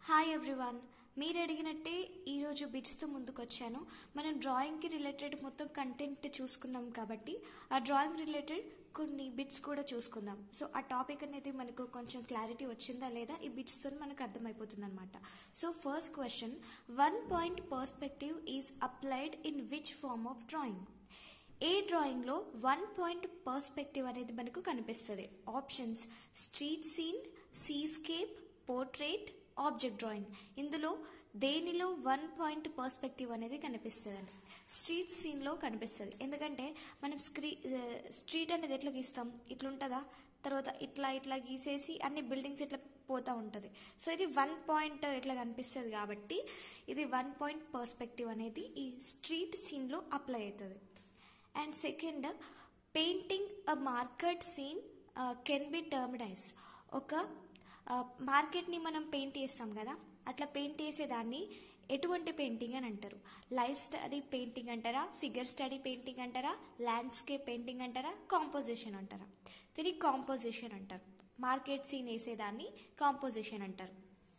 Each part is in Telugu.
హాయ్ ఎవ్రీవన్ మీరు అడిగినట్టే ఈరోజు బిట్స్తో ముందుకు వచ్చాను మనం డ్రాయింగ్కి రిలేటెడ్ మొత్తం కంటెంట్ చూసుకున్నాం కాబట్టి ఆ డ్రాయింగ్ రిలేటెడ్ కొన్ని బిట్స్ కూడా చూసుకుందాం సో ఆ టాపిక్ అనేది మనకు కొంచెం క్లారిటీ వచ్చిందా లేదా ఈ బిట్స్తో మనకు అర్థమైపోతుంది అనమాట so first question one point perspective is applied in which form of drawing a డ్రాయింగ్లో వన్ పాయింట్ పర్స్పెక్టివ్ అనేది మనకు కనిపిస్తుంది options street scene seascape portrait object drawing ఇందులో దేనిలో వన్ పాయింట్ పర్స్పెక్టివ్ అనేది కనిపిస్తుంది స్ట్రీట్ సీన్లో కనిపిస్తుంది ఎందుకంటే మనం స్క్రీ స్ట్రీట్ అనేది ఎట్లా గీస్తాం ఇట్లుంటుందా తర్వాత ఇట్లా ఇట్లా గీసేసి అన్ని బిల్డింగ్స్ ఇట్లా పోతూ ఉంటుంది సో ఇది వన్ పాయింట్ ఇట్లా కనిపిస్తుంది కాబట్టి ఇది వన్ పాయింట్ పర్స్పెక్టివ్ అనేది ఈ స్ట్రీట్ సీన్లో అప్లై అవుతుంది and second painting a market scene can be termed as ఒక మార్కెట్ని మనం పెయింట్ చేస్తాం కదా అట్లా పెయింట్ చేసేదాన్ని ఎటువంటి పెయింటింగ్ అని అంటారు లైఫ్ స్టడీ పెయింటింగ్ అంటారా ఫిగర్ స్టడీ పెయింటింగ్ అంటారా ల్యాండ్స్కేప్ పెయింటింగ్ అంటారా కాంపోజిషన్ అంటారా దీనికి కాంపోజిషన్ అంటారు మార్కెట్ సీన్ వేసేదాన్ని కాంపోజిషన్ అంటారు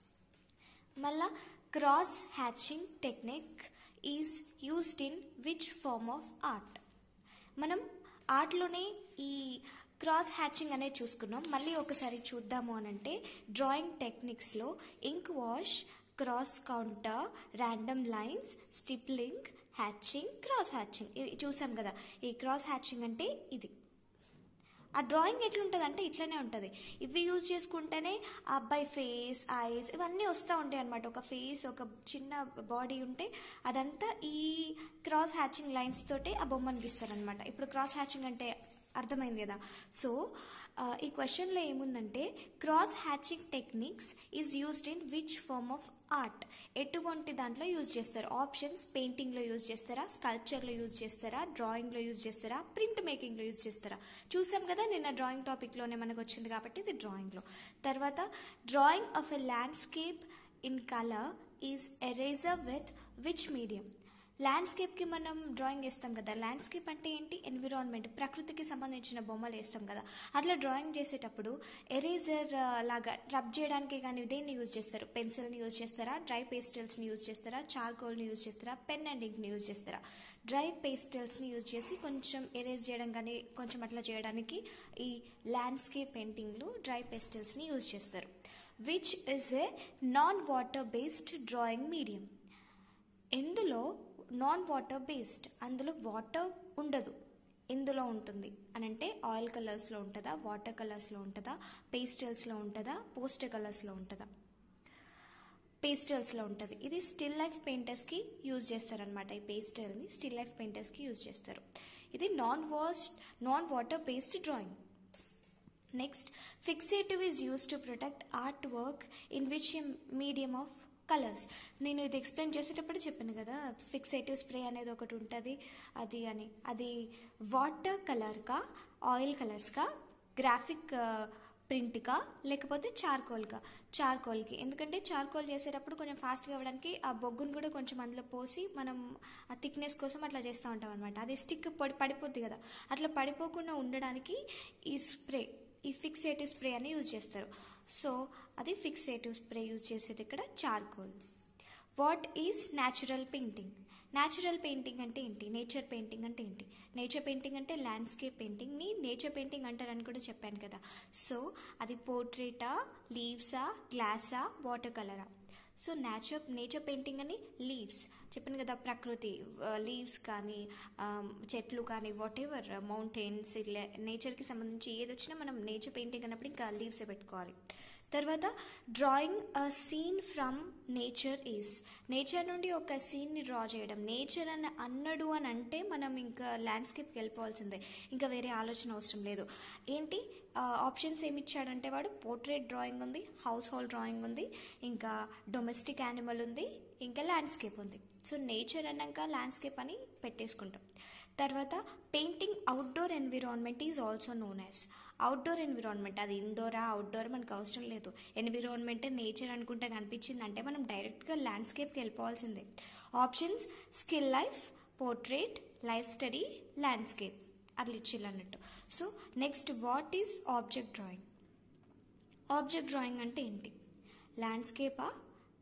మళ్ళా cross hatching technique is used in which form of art మనం ఆర్ట్లోనే ఈ క్రాస్ హ్యాచింగ్ అనేది చూసుకున్నాం మళ్ళీ ఒకసారి చూద్దాము అని అంటే డ్రాయింగ్ టెక్నిక్స్లో ink wash cross contour random lines stippling hatching cross hatching ఇవి చూసాం కదా ఈ క్రాస్ హ్యాచింగ్ అంటే ఇది ఆ డ్రాయింగ్ ఎట్లుంటుంది అంటే ఇట్లనే ఉంటుంది ఇవి యూజ్ చేసుకుంటేనే ఆ అబ్బాయి ఫేస్ ఐస్ ఇవన్నీ వస్తూ ఉంటాయి అనమాట ఒక ఫేస్ ఒక చిన్న బాడీ ఉంటే అదంతా ఈ క్రాస్ హ్యాచింగ్ లైన్స్ తోటే ఆ బొమ్మను గీస్తారనమాట ఇప్పుడు క్రాస్ హ్యాచింగ్ అంటే అర్థమైంది కదా సో ఈ క్వశ్చన్లో ఏముందంటే cross hatching techniques is used in which form of art ఎటువంటి దాంట్లో యూజ్ చేస్తారు ఆప్షన్స్ పెయింటింగ్లో యూజ్ చేస్తారా స్కల్ప్చర్లో యూజ్ చేస్తారా డ్రాయింగ్లో యూజ్ చేస్తారా ప్రింట్ మేకింగ్లో యూజ్ చేస్తారా చూసాం కదా నిన్న డ్రాయింగ్ టాపిక్లోనే మనకు వచ్చింది కాబట్టి ఇది డ్రాయింగ్లో తర్వాత drawing of a landscape in colour is eraser with which medium ల్యాండ్స్కేప్కి మనం డ్రాయింగ్ వేస్తాం కదా ల్యాండ్స్కేప్ అంటే ఏంటి ఎన్విరాన్మెంట్ ప్రకృతికి సంబంధించిన బొమ్మలు వేస్తాం కదా అట్లా డ్రాయింగ్ చేసేటప్పుడు ఎరేజర్ లాగా రబ్ చేయడానికి కానీ దేన్ని యూజ్ చేస్తారు పెన్సిల్ని యూజ్ చేస్తారా డ్రై పేస్టల్స్ని యూజ్ చేస్తారా చార్కోల్ని యూజ్ చేస్తారా పెన్ అండ్ ఇంక్ని యూజ్ చేస్తారా డ్రై పేస్టల్స్ని యూజ్ చేసి కొంచెం ఎరేజ్ చేయడం కానీ కొంచెం అట్లా చేయడానికి ఈ ల్యాండ్స్కేప్ పెయింటింగ్లు డ్రై పేస్టల్స్ని యూజ్ చేస్తారు which is a non water based drawing medium ఎందులో నాన్ వాటర్ బేస్డ్ అందులో వాటర్ ఉండదు ఎందులో ఉంటుంది అని అంటే ఆయిల్ కలర్స్లో ఉంటుందా వాటర్ కలర్స్లో ఉంటుందా పేస్టల్స్లో ఉంటుందా పోస్టర్ కలర్స్లో ఉంటుందా పేస్టల్స్లో ఉంటుంది ఇది స్టిల్ లైఫ్ పెయింటర్స్కి యూజ్ చేస్తారనమాట ఈ పేస్టల్ని స్టిల్ లైఫ్ పెయింటర్స్కి యూజ్ చేస్తారు ఇది non wash non water based drawing next fixative is use to protect art work in which medium of colours నేను ఇది ఎక్స్ప్లెయిన్ చేసేటప్పుడు చెప్పాను కదా ఫిక్సేటివ్ స్ప్రే అనేది ఒకటి ఉంటుంది అది అని అది వాటర్ కలర్కా ఆయిల్ కలర్స్కా గ్రాఫిక్ ప్రింట్కా లేకపోతే చార్కోల్గా చార్కోల్కి ఎందుకంటే చార్కోల్ చేసేటప్పుడు కొంచెం ఫాస్ట్గా అవ్వడానికి ఆ బొగ్గును కూడా కొంచెం అందులో పోసి మనం ఆ థిక్నెస్ కోసం అట్లా చేస్తూ ఉంటాం అనమాట అది స్టిక్ పడి పడిపోద్ది కదా అట్లా పడిపోకుండా ఉండడానికి ఈ స్ప్రే ఈ ఫిక్సేటివ్ స్ప్రే అని యూజ్ చేస్తారు సో అది ఫిక్సేటివ్ స్ప్రే యూజ్ చేసేది ఇక్కడ charcoal what is natural painting natural painting అంటే ఏంటి నేచర్ పెయింటింగ్ అంటే ఏంటి నేచర్ పెయింటింగ్ అంటే ల్యాండ్స్కేప్ పెయింటింగ్ని నేచర్ పెయింటింగ్ అంటారని కూడా చెప్పాను కదా సో అది పోర్ట్రేటా లీవ్సా గ్లాసా వాటర్ కలరా సో నేచర్ నేచర్ పెయింటింగ్ అని లీవ్స్ చెప్పాను కదా ప్రకృతి లీవ్స్ కానీ చెట్లు కానీ వాట్ ఎవర్ మౌంటైన్స్ ఇలా నేచర్కి సంబంధించి ఏది వచ్చినా మనం నేచర్ పెయింటింగ్ అన్నప్పుడు ఇంకా లీవ్స్ పెట్టుకోవాలి తర్వాత drawing a scene from nature is nature నుండి ఒక సీన్ని డ్రా చేయడం నేచర్ అని అన్నడు అని అంటే మనం ఇంకా ల్యాండ్స్కేప్కి వెళ్ళిపోవాల్సిందే ఇంకా వేరే ఆలోచన అవసరం లేదు ఏంటి ఆప్షన్స్ ఏమి ఇచ్చాడంటే వాడు పోర్ట్రేట్ డ్రాయింగ్ ఉంది హౌస్ హోల్డ్ డ్రాయింగ్ ఉంది ఇంకా డొమెస్టిక్ యానిమల్ ఉంది ఇంకా ల్యాండ్స్కేప్ ఉంది సో నేచర్ అన్నాక ల్యాండ్స్కేప్ అని పెట్టేసుకుంటాం తర్వాత painting outdoor environment is also known as outdoor environment అది ఇండోరా అవుట్డోర్ మనకు అవసరం లేదు ఎన్విరాన్మెంట్ నేచర్ అనుకుంటే కనిపించింది అంటే మనం డైరెక్ట్గా ల్యాండ్స్కేప్కి వెళ్ళిపోవాల్సిందే options still life portrait life study landscape అట్లా ఇచ్చిల్లు అన్నట్టు so next what is object drawing object drawing అంటే ఏంటి ల్యాండ్స్కేపా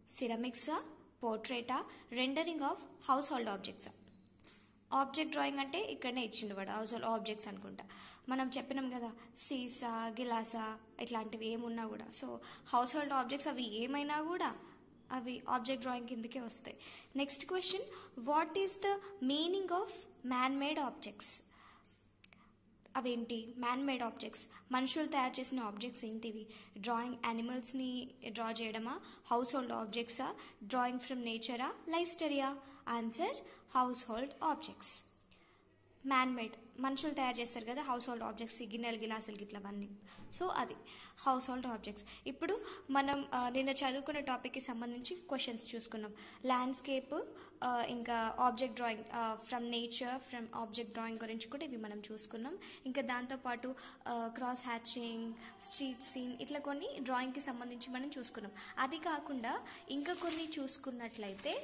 సిరమిక్సా పోర్ట్రేటా రెండరింగ్ ఆఫ్ హౌస్ హోల్డ్ ఆబ్జెక్ట్సా ఆబ్జెక్ట్ డ్రాయింగ్ అంటే ఇక్కడనే ఇచ్చిండు వాడు హౌస్ హోల్డ్ ఆబ్జెక్ట్స్ అనుకుంటా మనం చెప్పినాం కదా సీసా గిలాసా ఇట్లాంటివి ఏమున్నా కూడా సో హౌస్ హోల్డ్ ఆబ్జెక్ట్స్ అవి ఏమైనా కూడా అవి ఆబ్జెక్ట్ డ్రాయింగ్ కిందకే వస్తాయి next question what is the meaning of man made objects అవేంటి మ్యాన్ మేడ్ ఆబ్జెక్ట్స్ మనుషులు తయారు చేసిన ఆబ్జెక్ట్స్ ఏంటివి డ్రాయింగ్ యానిమల్స్ని డ్రా చేయడమా హౌస్ హోల్డ్ ఆబ్జెక్ట్సా డ్రాయింగ్ ఫ్రమ్ నేచరా లైఫ్ స్టడీయా answer household objects man made మనుషులు తయారు చేస్తారు కదా హౌస్ హోల్డ్ ఆబ్జెక్ట్స్ గిన్నెలు గిలాసులు గిట్ల అవన్నీ సో అది హౌస్ హోల్డ్ ఆబ్జెక్ట్స్ ఇప్పుడు మనం ఆ, నిన్న చదువుకున్న టాపిక్కి సంబంధించి క్వశ్చన్స్ చూసుకున్నాం ల్యాండ్స్కేప్ ఇంకా object drawing from nature from object drawing గురించి కూడా ఇవి మనం చూసుకున్నాం ఇంకా దాంతోపాటు క్రాస్ హ్యాచింగ్ స్ట్రీట్ సీన్ ఇట్లా కొన్ని డ్రాయింగ్కి సంబంధించి మనం చూసుకున్నాం అది కాకుండా ఇంకా కొన్ని చూసుకున్నట్లయితే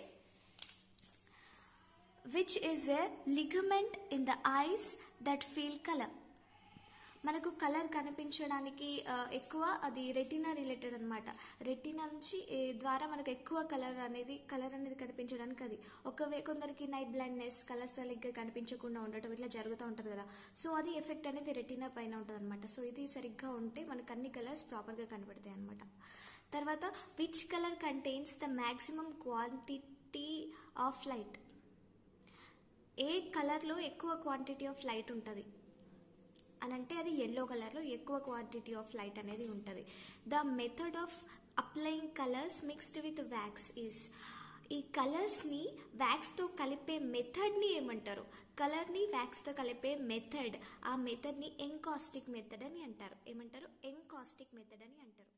which is a ligament in the eyes that feel colour మనకు కలర్ కనిపించడానికి ఆ, ఎక్కువ అది రెటీనా రిలేటెడ్ అనమాట రెటీనా నుంచి ఏ, ద్వారా మనకు ఎక్కువ కలర్ అనేది కలర్ అనేది కనిపించడానికి అది ఒకవే కొందరికి నైట్ బ్లైండ్నెస్ కలర్ సరిగ్గా కనిపించకుండా ఉండటం ఇట్లా జరుగుతూ ఉంటుంది కదా సో అది ఎఫెక్ట్ అనేది రెటీనా పైన ఉంటుంది అనమాట సో ఇది సరిగ్గా ఉంటే మనకు అన్ని కలర్స్ ప్రాపర్గా కనబడతాయి అనమాట తర్వాత which colour contains the maximum quantity of light ఏ కలర్లో ఎక్కువ క్వాంటిటీ ఆఫ్ లైట్ ఉంటుంది అని అంటే అది ఎల్లో కలర్లో ఎక్కువ క్వాంటిటీ ఆఫ్ లైట్ అనేది ఉంటుంది the method of applying colours mixed with wax is ఈ కలర్స్ని వ్యాక్స్తో కలిపే మెథడ్ని ఏమంటారు కలర్ని వ్యాక్స్తో కలిపే మెథడ్ ఆ మెథడ్ని ఎంకాస్టిక్ మెథడ్ అని అంటారు ఏమంటారు ఎంకాస్టిక్ మెథడ్ అని అంటారు